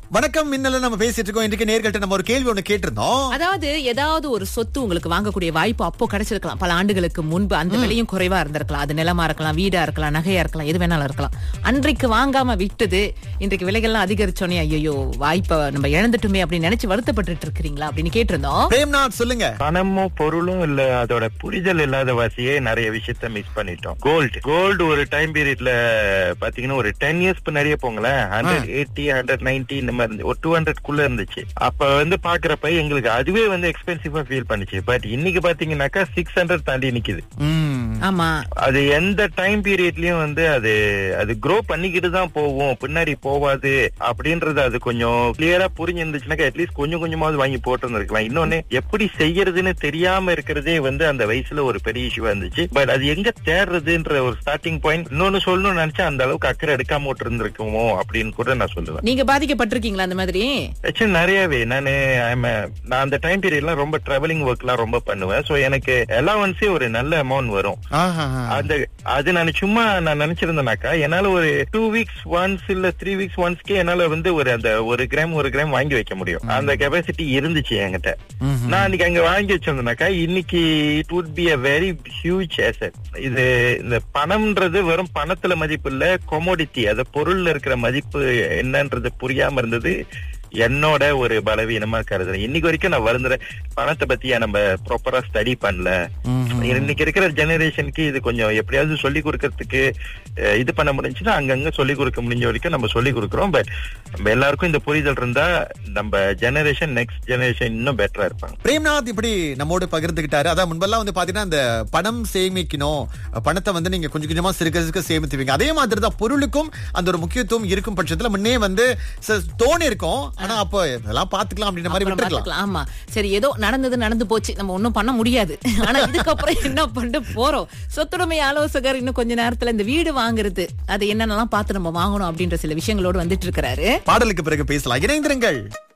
வணக்கம் மின்னல நம்ம பேசிட்டு இருக்கோம் இன்றைக்கு நேர்கிட்ட நம்ம ஒரு கேள்வி ஒண்ணு கேட்டிருந்தோம் அதாவது ஏதாவது ஒரு சொத்து உங்களுக்கு வாங்கக்கூடிய வாய்ப்பு அப்போ கிடைச்சிருக்கலாம் பல ஆண்டுகளுக்கு முன்பு அந்த விலையும் குறைவா இருந்திருக்கலாம் அது நிலமா இருக்கலாம் வீடா இருக்கலாம் நகையா இருக்கலாம் எது வேணாலும் இருக்கலாம் அன்றைக்கு வாங்காம விட்டது இன்றைக்கு விலைகள்லாம் அதிகரிச்சோனே ஐயோ வாய்ப்பை நம்ம இழந்துட்டுமே அப்படின்னு நினைச்சு வருத்தப்பட்டு இருக்கிறீங்களா அப்படின்னு கேட்டிருந்தோம் பிரேம்நாத் சொல்லுங்க பணமும் பொருளும் இல்ல அதோட புரிதல் இல்லாத வாசியே நிறைய விஷயத்த மிஸ் பண்ணிட்டோம் கோல்டு கோல்டு ஒரு டைம் பீரியட்ல பாத்தீங்கன்னா ஒரு டென் இயர்ஸ் முன்னாடியே போங்களேன் ஹண்ட்ரட் எயிட்டி ஹண்ட்ரட் நைன்டி இந்த மாதிரி இருந்து ஒரு டூ ஹண்ட்ரட் குள்ள இருந்துச்சு அப்ப வந்து பாக்குறப்ப எங்களுக்கு அதுவே வந்து எக்ஸ்பென்சிவா ஃபீல் பண்ணுச்சு பட் இன்னைக்கு பாத்தீங்கன்னாக்கா சிக்ஸ் ஹண்ட்ரட் தாண்டி நிக்குது ம். ஆமா அது எந்த டைம் பீரியட்லயும் வந்து அது அது க்ரோ பண்ணிக்கிட்டு தான் போகும் பின்னாடி போவாது அப்படின்றது அது கொஞ்சம் கிளியரா புரிஞ்சிருந்துச்சுனாக்கா அட்லீஸ்ட் கொஞ்சம் கொஞ்சமாவது வாங்கி போட்டு இன்னொன்னு எப்படி செய்யறதுன்னு தெரியாம இருக்கிறதே வந்து அந்த வயசுல ஒரு பெரிய இஷ்யூவா இருந்துச்சு பட் அது எங்க தேடுறதுன்ற ஒரு ஸ்டார்டிங் பாயிண்ட் இன்னொன்னு சொல்லணும்னு நினைச்சா அந்த அளவுக்கு அக்கறை எடுக்காம விட்டு இருந்திருக்குமோ அப்படின்னு கூட நான் சொல்லுவேன் நீங்க பாதிக்கப்பட்டிருக்கீங்களா அந்த மாதிரி ஆக்சுவலி நிறையவே நானு I'm a- நான் அந்த டைம் பீரியட்லாம் ரொம்ப டிராவலிங் ஒர்க் எல்லாம் ரொம்ப பண்ணுவேன் சோ எனக்கு அலவன்ஸே ஒரு நல்ல அமௌண்ட் வரும் ஆஹா. அந்த அது நான் சும்மா நான் நினைச்சிருந்தேனாக்கா என்னால ஒரு டூ வீக்ஸ் ஒன்ஸ் இல்ல த்ரீ வீக்ஸ் ஒன்ஸ்க்கே என்னால வந்து ஒரு அந்த ஒரு கிராம் ஒரு கிராம் வாங்கி வைக்க முடியும் அந்த கெபாசிட்டி இருந்துச்சு என்கிட்ட ம்ஹும். நான் அன்னைக்கு அங்க வாங்கி வச்சிருந்தேனாக்கா இன்னைக்கு it would be a very huge asset இது இந்த பணம்ன்றது வெறும் பணத்துல மதிப்பு இல்ல கொமோடிட்டி அது பொருள்ல இருக்கிற மதிப்பு என்னன்றது புரியாம இருந்தது என்னோட ஒரு பலவீனமா கருதுறேன் இன்னைக்கு வரைக்கும் நான் வருந்துறேன் பணத்தை பத்தியா நம்ம ப்ராப்பரா ஸ்டடி பண்ணல ம்ஹும். இன்னைக்கு இருக்கிற ஜெனரேஷனுக்கு இது கொஞ்சம் எப்படியாவது சொல்லி கொடுக்கறதுக்கு அஹ், இது பண்ண முடிஞ்சுன்னா அங்கங்க சொல்லி கொடுக்க முடிஞ்ச வரைக்கும் நம்ம சொல்லி கொடுக்குறோம் பட் நம்ம எல்லாருக்கும் இந்த புரிதல் இருந்தா நம்ம ஜெனரேஷன் நெக்ஸ்ட் ஜெனரேஷன் இன்னும் பெட்டரா இருப்பாங்க பிரேம்நாத் இப்படி நம்மோடு பகிர்ந்துகிட்டாரு அதான் முன்பெல்லாம் வந்து பாத்தீங்கன்னா இந்த பணம் சேமிக்கணும் பணத்தை வந்து நீங்க கொஞ்சம் கொஞ்சமா சிறுக சிறுக சேமித்துவீங்க அதே மாதிரி தான் பொருளுக்கும் அந்த ஒரு முக்கியத்துவம் இருக்கும் பட்சத்துல முன்னே வந்து ச- தோணி இருக்கும் ஆனா அப்போ இதெல்லாம் பாத்துக்கலாம் அப்படின்ற மாதிரி அப்புறம் விட்டுருக்கலாம் பார்த்துக்கலாம். ஆமா சரி ஏதோ நடந்தது நடந்து போச்சு நம்ம ஒண்ணும் பண்ண முடியாது ஆனா இதுக்கப்புறம் என்ன பண்ணிட்டு போறோம் சொத்துடைமை ஆலோசகர் இன்னும் கொஞ்ச நேரத்துல இந்த வீடு வாங்குறது அது என்னென்னலாம் பார்த்து நம்ம வாங்கணும் அப்படின்ற சில விஷயங்களோடு வந்துட்டு இருக்கிறாரு பாடலுக்கு பிறகு பேசலாம் இணைந்திருங்கள்